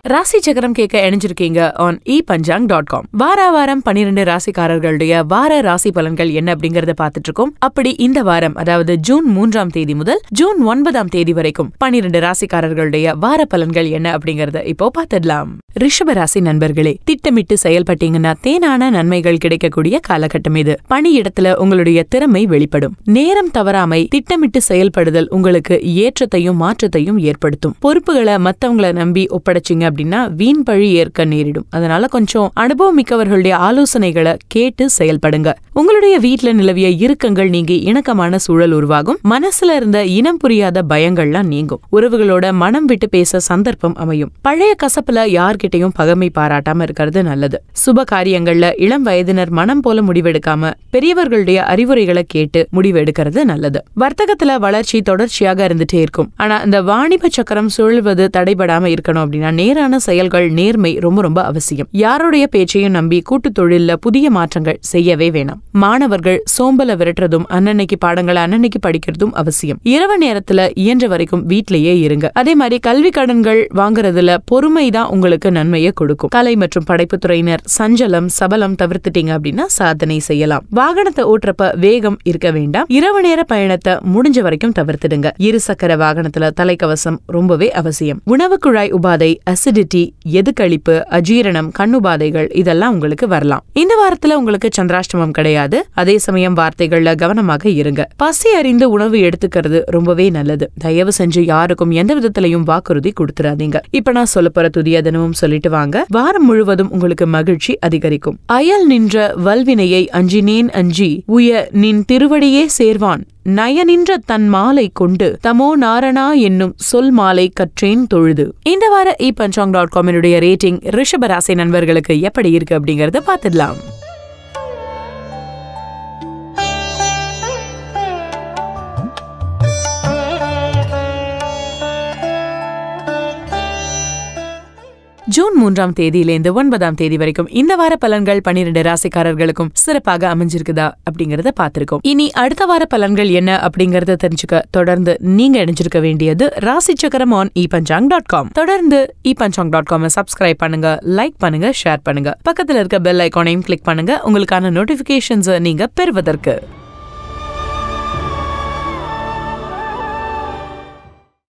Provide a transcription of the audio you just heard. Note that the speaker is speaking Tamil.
ராசி சக்கரம் கேட்க இணைஞ்சிருக்கீங்க on e Panchang dot com வார வாரம் பன்னிரண்டு ராசிக்காரர்களுடைய வார ராசி பலன்கள் என்ன அப்படிங்கறத பார்த்துட்டு இருக்கோம் அப்படி இந்த வாரம் அதாவது ஜூன் மூன்றாம் தேதி முதல் ஜூன் ஒன்பதாம் தேதி வரைக்கும் பன்னிரண்டு ராசிக்காரர்களுடைய வார பலன்கள் என்ன அப்படிங்கறத இப்போ பார்த்துடலாம் ரிஷப ராசி நண்பர்களே திட்டமிட்டு செயல்பட்டீங்கன்னா தேனான நன்மைகள் கிடைக்கக்கூடிய காலகட்டம் இது பணியிடத்துல உங்களுடைய திறமை வெளிப்படும் நேரம் தவறாமை திட்டமிட்டு செயல்படுதல் உங்களுக்கு ஏற்றத்தையும் மாற்றத்தையும் ஏற்படுத்தும் பொறுப்புகளை மத்தவங்கள நம்பி ஒப்படைச்சிங்க அப்படின்னா வீண் பழி ஏற்க நேரிடும் அதனால கொஞ்சம் அனுபவம் மிக்கவர்களுடைய ஆலோசனைகளை கேட்டு செயல்படுங்க உங்களுடைய வீட்ல நிலவிய இறுக்கங்கள் நீங்கி இணக்கமான சூழல் உருவாகும் மனசுல இருந்த இனம் புரியாத பயங்கள்லாம் நீங்கும் உறவுகளோட மனம் விட்டு பேச சந்தர்ப்பம் அமையும் பழைய கசப்புல யார்கிட்டயும் பகமை பாராட்டாம இருக்கிறது நல்லது சுப காரியங்கள்ல இளம் வயதினர் மனம் போல முடிவெடுக்காம பெரியவர்களுடைய அறிவுரைகளை கேட்டு முடிவெடுக்கிறது நல்லது வர்த்தகத்துல வளர்ச்சி தொடர்ச்சியாக இருந்துட்டே இருக்கும் ஆனா இந்த வாணிப சக்கரம் சுழல்வது தடைபடாம இருக்கணும் அப்படின்னா நேரான செயல்கள் நேர்மை ரொம்ப ரொம்ப அவசியம் யாருடைய பேச்சையும் நம்பி கூட்டு தொழில்ல புதிய மாற்றங்கள் செய்யவே வேணாம் மாணவர்கள் சோம்பல விரட்டுறதும் அன்னன்னைக்கு பாடங்களை அன்னன்னைக்கு படிக்கிறதும் அவசியம் இரவு நேரத்துல இயன்ற வரைக்கும் வீட்லயே இருங்க அதே மாதிரி கல்வி கடன்கள் வாங்குறதுல பொறுமை தான் உங்களுக்கு நன்மையை கொடுக்கும் கலை மற்றும் படைப்புத் துறையினர் சஞ்சலம் சபலம் தவிர்த்துட்டீங்க அப்படின்னா சாதனை செய்யலாம் வாகனத்தை ஓட்டுறப்ப வேகம் இருக்க வேண்டாம் இரவு நேர பயணத்தை முடிஞ்ச வரைக்கும் தவிர்த்துடுங்க இருசக்கர வாகனத்துல தலைக்கவசம் ரொம்பவே அவசியம் உணவு குழாய் உபாதை அசிடிட்டி எதுக்களிப்பு அஜீரணம் கண்ணுபாதைகள் இதெல்லாம் உங்களுக்கு வரலாம் இந்த வாரத்துல உங்களுக்கு சந்திராஷ்டமம் கிடையாது அதே சமயம் வார்த்தைகள்ல கவனமாக இருங்க பசி அறிந்து உணவு எடுத்துக்கிறது ரொம்பவே நல்லது தயவு செஞ்சு யாருக்கும் எந்த விதத்திலையும் வாக்குறுதி கொடுத்துறாதீங்க இப்ப நான் சொல்ல போற துதிய தினமும் சொல்லிட்டு வாங்க வாரம் முழுவதும் உங்களுக்கு மகிழ்ச்சி அதிகரிக்கும் அயல் நின்ற வல்வினையை அஞ்சினேன் அஞ்சி உய நின் திருவடியே சேர்வான் நயனின்ற தன் மாலை கொண்டு தமோ நாரணா என்னும் சொல் மாலை கற்றேன் தொழுது இந்த வார இ பஞ்சாங் டாட் காமினுடைய ரேட்டிங் ரிஷபராசி நண்பர்களுக்கு எப்படி இருக்கு அப்படிங்கறத பார்த்துடலாம் ஜூன் மூன்றாம் தேதியிலேருந்து ஒன்பதாம் தேதி வரைக்கும் இந்த வார பலன்கள் பன்னிரண்டு ராசிக்காரர்களுக்கும் சிறப்பாக அமைஞ்சிருக்குதா அப்படிங்கறத பார்த்திருக்கோம் இனி அடுத்த வார பலன்கள் என்ன அப்படிங்கறத தெரிஞ்சுக்க தொடர்ந்து நீங்க இணைஞ்சிருக்க வேண்டியது ராசி சக்கரம் on e Panchang dot com தொடர்ந்து e Panchang dot com subscribe பண்ணுங்க லைக் பண்ணுங்க ஷேர் பண்ணுங்க பக்கத்துல இருக்க பெல் ஐக்கானையும் கிளிக் பண்ணுங்க உங்களுக்கான நோட்டிபிகேஷன்ஸ் நீங்க பெறுவதற்கு